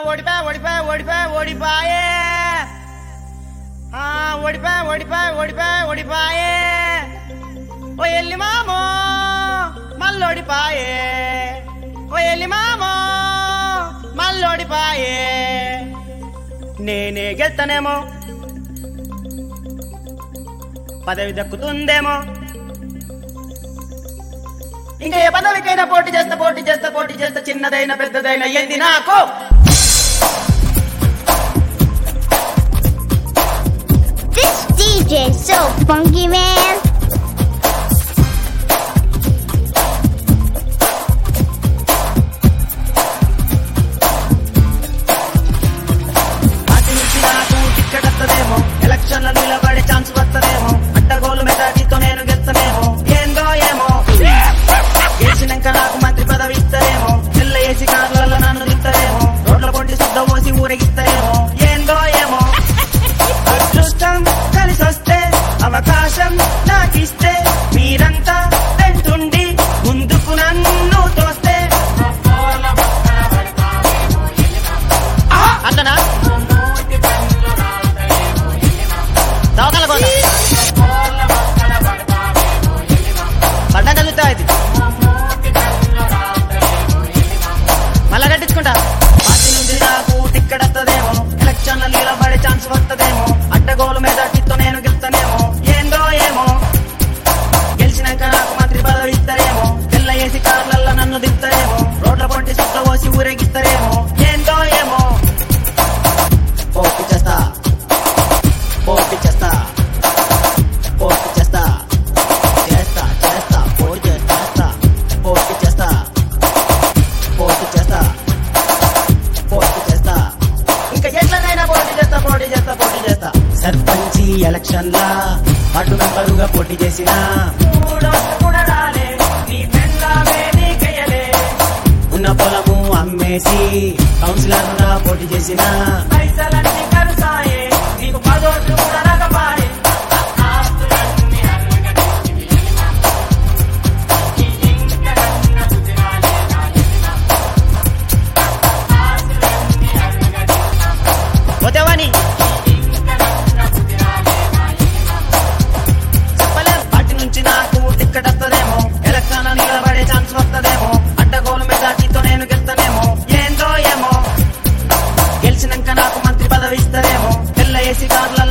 ఓడిపా ఓడిపా ఓడిపా ఓడిపాయే ఆ, ఓడిపా ఓడిపా ఓడిపా ఓడిపాయే ఓ ఎల్లి మామో మళ్ళోడిపాయే ఓ ఎల్లి మామో మళ్ళోడిపాయే నేనే గెలుతానేమో పదవి దక్కుతుందేమో ఇంకా ఏ పదవికైనా పోటీ చేస్తా పోటీ చేస్తా పోటీ చేస్తా చిన్నదైన పెద్దదైన ఏంది నాకు This DJ is so funky, man. Party నుంచి నాకు టికెట్ వస్తదేమో ఎలక్షన్ లో నిలబడే ఛాన్స్ వస్తదేమో అడ్డగోలు మెజార్టీతో నేను గెలుస్తానేమో ఏందో ఏమో గెలిచినాక నాకు మంత్రి పదవి ఇస్తారేమో తెల్ల ఏసీ కార్లలో నన్ను తిస్తారేమో రోడ్ల పొంటి శుద్ధ పోసి ఊరేగిస్తారేమో ఏందో ఏమో అదృష్టం కలిసి వస్తే అవకాశం నాకిస్తే మీరంతా వెంటుండి ముందుకు నన్ను తోస్తే అంతనా దవకాల కోత పడ్డా కలుగుతా ఇది మళ్ళా కట్టించుకుంటా పార్టీ నుంచి నాకు టిక్కెట్ వస్తదేమో ఎలక్షన్ల నిలబడే ఛాన్స్ వస్తదేమో అడ్డగోలు మీద టిత్తో నేను గెలుస్తానేమో ఏందో ఏమో గెలిచినాక నాకు మంత్రి పదవి ఇస్తారేమో తెల్ల ఏసి కార్లల్లో నన్ను దింపుతారేమో రోడ్ల పొంటి సుట్ల పోసి ఊరేగిస్తారేమో ఏందో ఏమో పోటీ చేస్తా పోటీ చేస్తా పోటీ చేస్తా చేస్తా చేస్తా పోటీ చేస్తా పోటీ చేస్తా పోటీ చేస్తా పోటీ చేస్తా ఇంకా ఎట్లనైనా పోటీ చేస్తా పోటీ చేస్తా పోటీ చేస్తా సర్పంచి ఎలక్షన్ లా అటు మెంబరుగా పోటీ చేసిన ఉన్న పొలము అమ్మేసి కౌన్సిలర్ గా పోటీ చేసిన పైసలన్నీ కరుసాయే నీకు పదోట్లు కూడా రాకపాయే పోతేవాని చెప్పలేం పార్టీ నుంచి నాకు టిక్కెట్ వస్తదేమో ఎలక్షన్ నిలబడే ఛాన్స్ వస్తదేమో అడ్డగోలు మెజార్టీతో నేను గెలుస్తానేమో ఏందో ఏమో గెలిచినాక నాకు మంత్రి పదవి ఇస్తారేమో తెల్ల ఏసీ కార్ల